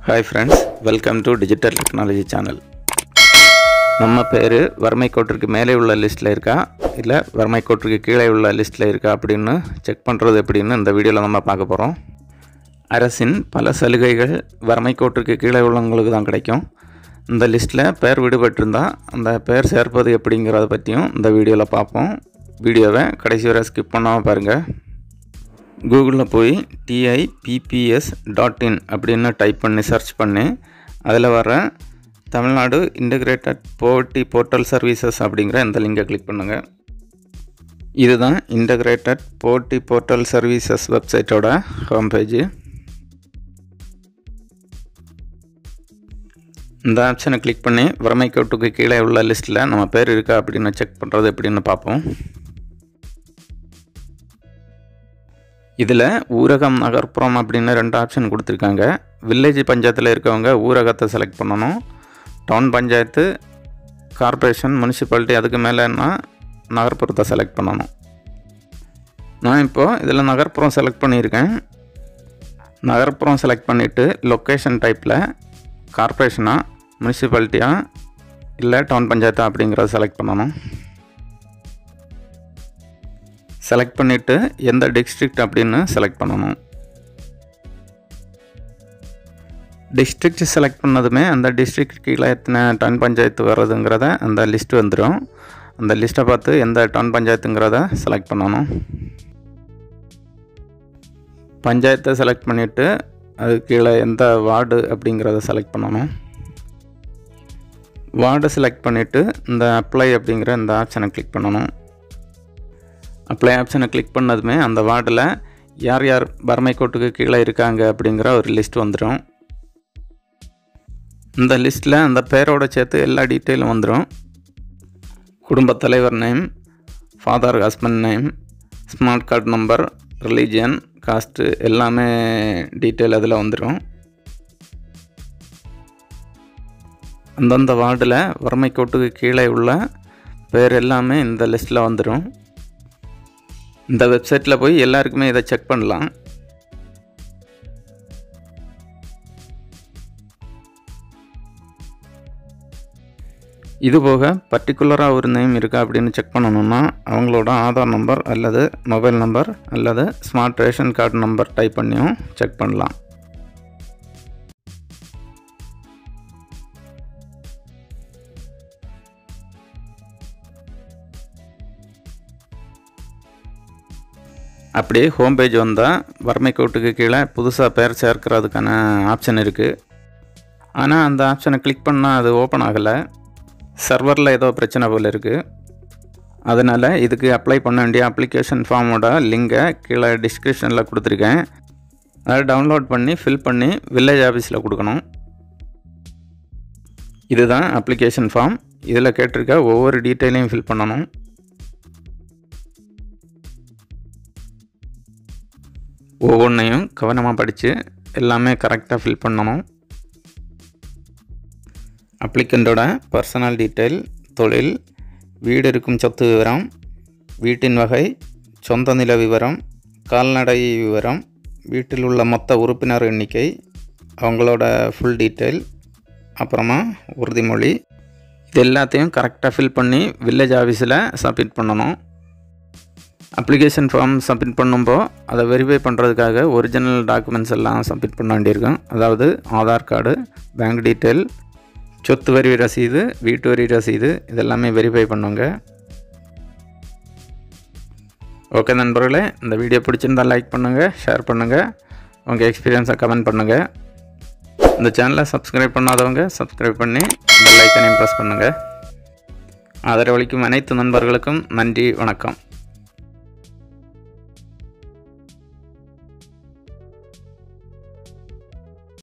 hi friends welcome to digital technology channel நம்ம பேர் வறுமை கோட்டிற்கு மேலே உள்ள லிஸ்ட்டில் இருக்கா இல்லை வறுமை கோட்டிற்கு கீழே உள்ள லிஸ்ட்டில் இருக்கா அப்படின்னு செக் பண்ணுறது எப்படின்னு இந்த வீடியோவில் நம்ம பார்க்க போகிறோம் அரசின் பல சலுகைகள் வறுமை கோட்டிற்கு கீழே உள்ளவங்களுக்கு தான் கிடைக்கும் இந்த லிஸ்ட்டில் பேர் விடுபட்டிருந்தால் அந்த பேர் சேர்ப்பது எப்படிங்கிறத பற்றியும் இந்த வீடியோவில் பார்ப்போம் வீடியோவை கடைசி வரை ஸ்கிப் பண்ணாமல் பாருங்கள் கூகுளில் போய் டிஐபிபிஎஸ் டாட் இன் அப்படின்னு டைப் பண்ணி சர்ச் பண்ணி அதில் வர Tamil Nadu integrated poverty portal services அப்படிங்கிற இந்த லிங்கை கிளிக் பண்ணுங்கள் இதுதான் இன்டகிரேட்டட் போவர்ட்டி போர்ட்டல் சர்வீசஸ் வெப்சைட்டோட ஹோம் பேஜ் இந்த ஆப்ஷனை கிளிக் பண்ணி வறுமை கோட்டுக்கு கீழே உள்ள லிஸ்ட்டில் நம்ம பேர் இருக்கா அப்படின்னு செக் பண்ணுறது எப்படின்னு பார்ப்போம் இதில் ஊரகம் நகர்ப்புறம் அப்படின்னு ரெண்டு ஆப்ஷன் கொடுத்துருக்காங்க வில்லேஜ் பஞ்சாயத்தில் இருக்கவங்க ஊரகத்தை செலக்ட் பண்ணணும் டவுன் பஞ்சாயத்து கார்ப்பரேஷன் முனிசிபாலிட்டி அதுக்கு மேலேன்னா நகர்ப்புறத்தை செலக்ட் பண்ணணும் நான் இப்போது இதில் நகர்ப்புறம் செலக்ட் பண்ணியிருக்கேன் நகர்ப்புறம் செலக்ட் பண்ணிவிட்டு லொக்கேஷன் டைப்பில் கார்ப்பரேஷனா முனிசிபாலிட்டியா இல்லை டவுன் பஞ்சாயத்தா அப்படிங்கிறத செலக்ட் பண்ணணும் செலக்ட் பண்ணிவிட்டு எந்த டிஸ்ட்ரிக்ட் அப்படின்னு செலக்ட் பண்ணணும் டிஸ்ட்ரிக்ட் செலக்ட் பண்ணதுமே அந்த டிஸ்ட்ரிக்ட் கீழே எத்தனை டவுன் பஞ்சாயத்து வர்றதுங்கிறத அந்த லிஸ்ட் வந்துடும் அந்த லிஸ்ட்டை பார்த்து எந்த டவுன் பஞ்சாயத்துங்கிறத செலக்ட் பண்ணணும் பஞ்சாயத்தை செலக்ட் பண்ணிவிட்டு அது கீழே எந்த வார்டு அப்படிங்கிறத செலக்ட் பண்ணணும் வார்டை செலக்ட் பண்ணிவிட்டு இந்த அப்ளை அப்படிங்கிற இந்த ஆப்ஷனை கிளிக் பண்ணணும் அப்ளை ஆப்ஷனை கிளிக் பண்ணதுமே அந்த வார்டில் யார் யார் வறுமை கோட்டுக்கு கீழே இருக்காங்க அப்படிங்கிற ஒரு லிஸ்ட் வந்துடும் இந்த லிஸ்ட்டில் அந்த பேரோட சேர்த்து எல்லா டீட்டெயிலும் வந்துடும் குடும்பத் தலைவர் name father husband name smart card number religion caste எல்லாமே டீட்டெயில் அதில் வந்துடும் அந்தந்த வார்டில் வறுமை கோட்டுக்கு கீழே உள்ள பேர் எல்லாமே இந்த லிஸ்ட்டில் வந்துடும் இந்த வெப்சைட்டில் போய் எல்லாருக்குமே இதை செக் பண்ணலாம் இது போக பர்டிகுலராக ஒரு நேம் இருக்கா அப்படின்னு செக் பண்ணணுன்னா அவங்களோட ஆதார் நம்பர் அல்லது மொபைல் நம்பர் அல்லது smart ration card number type பண்ணியும் செக் பண்ணலாம் அப்படியே ஹோம் பேஜ் வந்தால் வறுமை கோட்டுக்கு கீழே புதுசாக பேர் சேர்க்கிறதுக்கான ஆப்ஷன் இருக்குது ஆனால் அந்த ஆப்ஷனை கிளிக் பண்ணால் அது ஓப்பன் ஆகலை சர்வரில் ஏதோ பிரச்சனை போல் இருக்குது அதனால் இதுக்கு அப்ளை பண்ண வேண்டிய அப்ளிகேஷன் ஃபார்மோட லிங்கை கீழே டிஸ்கிரிப்ஷனில் கொடுத்துருக்கேன் அதை டவுன்லோட் பண்ணி ஃபில் பண்ணி வில்லேஜ் ஆஃபீஸில் கொடுக்கணும் இதுதான் அப்ளிகேஷன் ஃபார்ம் இதில் கேட்டிருக்க ஒவ்வொரு டீட்டெயிலையும் ஃபில் பண்ணணும் ஒவ்வொன்றையும் கவனமாக படித்து எல்லாமே கரெக்டாக ஃபில் பண்ணணும் அப்ளிகண்ட்டோட பர்சனல் டீட்டெயில் தொழில் வீடு இருக்கும் சொத்து விவரம் வீட்டின் வகை சொந்த நில விவரம் கால்நடை விவரம் வீட்டில் உள்ள மொத்த உறுப்பினர் எண்ணிக்கை அவங்களோட ஃபுல் டீட்டெயில் அப்புறமா உறுதிமொழி இது எல்லாத்தையும் கரெக்டாக ஃபில் பண்ணி வில்லேஜ் ஆஃபீஸில் சப்மிட் பண்ணணும் அப்ளிகேஷன் ஃபார்ம் சப்மிட் பண்ணும்போ அதை வெரிஃபை பண்ணுறதுக்காக ஒரிஜினல் டாக்குமெண்ட்ஸ் எல்லாம் சப்மிட் பண்ண வேண்டியிருக்கும் அதாவது ஆதார் கார்டு பேங்க் டீட்டெயில் சொத்து வரி ரசீது வீட்டு வரி ரசீது இதெல்லாமே வெரிஃபை பண்ணுங்க ஓகே நண்பர்களே இந்த வீடியோ பிடிச்சிருந்தால் லைக் பண்ணுங்கள் ஷேர் பண்ணுங்கள் உங்கள் எக்ஸ்பீரியன்ஸை கமெண்ட் பண்ணுங்கள் இந்த சேனலை சப்ஸ்கிரைப் பண்ணாதவங்க சப்ஸ்கிரைப் பண்ணி பெல் ஐக்கனையும் ப்ரெஸ் பண்ணுங்கள் ஆதரவளிக்கும் அனைத்து நண்பர்களுக்கும் நன்றி வணக்கம்